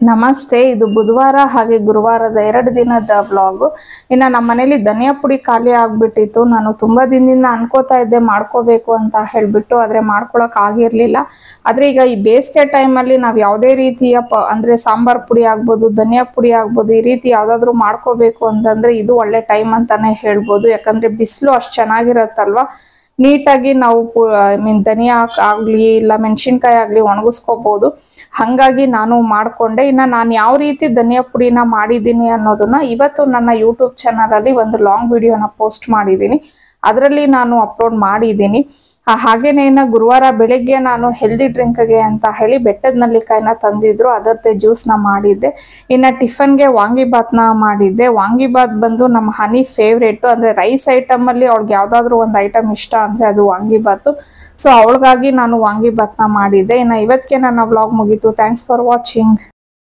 ನಮಸ್ತೆ ಇದು ಬುಧವಾರ ಹಾಗೆ ಗುರುವಾರದ ಎರಡು ದಿನದ ಬ್ಲಾಗು ಇನ್ನು ನಮ್ಮ ಮನೇಲಿ ಧನಿಯಾ ಪುಡಿ ಖಾಲಿ ಆಗಿಬಿಟ್ಟಿತ್ತು ನಾನು ತುಂಬ ದಿನದಿಂದ ಅನ್ಕೋತಾ ಇದ್ದೆ ಮಾಡ್ಕೋಬೇಕು ಅಂತ ಹೇಳಿಬಿಟ್ಟು ಆದರೆ ಮಾಡ್ಕೊಳಕ್ ಆಗಿರಲಿಲ್ಲ ಆದರೆ ಈಗ ಈ ಬೇಸಿಗೆ ಟೈಮಲ್ಲಿ ನಾವು ಯಾವುದೇ ರೀತಿಯ ಪ ಅಂದರೆ ಸಾಂಬಾರ್ ಪುಡಿ ಆಗ್ಬೋದು ಧನಿಯಾ ಪುಡಿ ಆಗ್ಬೋದು ಈ ರೀತಿ ಯಾವುದಾದ್ರೂ ಮಾಡ್ಕೋಬೇಕು ಅಂತಂದರೆ ಇದು ಒಳ್ಳೆ ಟೈಮ್ ಅಂತಾನೆ ಹೇಳ್ಬೋದು ಯಾಕಂದರೆ ಬಿಸಿಲು ಅಷ್ಟು ಚೆನ್ನಾಗಿರತ್ತಲ್ವ ನೀಟಾಗಿ ನಾವು ಐ ಮೀನ್ ಧನಿಯಾ ಆಗಲಿ ಇಲ್ಲ ಮೆಣಸಿನ್ಕಾಯಿ ಆಗಲಿ ಒಣಗಿಸ್ಕೋಬೋದು ಹಾಗಾಗಿ ನಾನು ಮಾಡಿಕೊಂಡೆ ಇನ್ನು ನಾನು ಯಾವ ರೀತಿ ಧನಿಯಾ ಪುಡಿನ ಮಾಡಿದ್ದೀನಿ ಅನ್ನೋದನ್ನ ಇವತ್ತು ನನ್ನ ಯೂಟ್ಯೂಬ್ ಚಾನಲಲ್ಲಿ ಒಂದು ಲಾಂಗ್ ವಿಡಿಯೋನ ಪೋಸ್ಟ್ ಮಾಡಿದ್ದೀನಿ ಅದರಲ್ಲಿ ನಾನು ಅಪ್ಲೋಡ್ ಮಾಡಿದ್ದೀನಿ ಆ, ಹಾಗೇನೆ ಇನ್ನು ಗುರುವಾರ ಬೆಳಿಗ್ಗೆ ನಾನು ಹೆಲ್ದಿ ಡ್ರಿಂಕ್ಗೆ ಅಂತ ಹೇಳಿ ಬೆಟ್ಟದ ನಲ್ಲಿಕಾಯಿನ ತಂದಿದ್ರು ಅದರದ್ದೇ ಜ್ಯೂಸ್ನ ಮಾಡಿದ್ದೆ ಇನ್ನು ಟಿಫನ್ಗೆ ವಾಂಗಿಬಾತ್ನ ಮಾಡಿದ್ದೆ ವಾಂಗಿಬಾತ್ ಬಂದು ನಮ್ಮ ಹನಿ ಫೇವ್ರೇಟು ಅಂದರೆ ರೈಸ್ ಐಟಮಲ್ಲಿ ಅವಳಿಗೆ ಯಾವುದಾದ್ರೂ ಒಂದು ಐಟಮ್ ಇಷ್ಟ ಅಂದರೆ ಅದು ವಾಂಗಿಬಾತು ಸೊ ಅವಳಿಗಾಗಿ ನಾನು ವಾಂಗಿಬಾತ್ನ ಮಾಡಿದ್ದೆ ಇನ್ನು ಇವತ್ತಿಗೆ ನನ್ನ ವ್ಲಾಗ್ ಮುಗೀತು ಥ್ಯಾಂಕ್ಸ್ ಫಾರ್ ವಾಚಿಂಗ್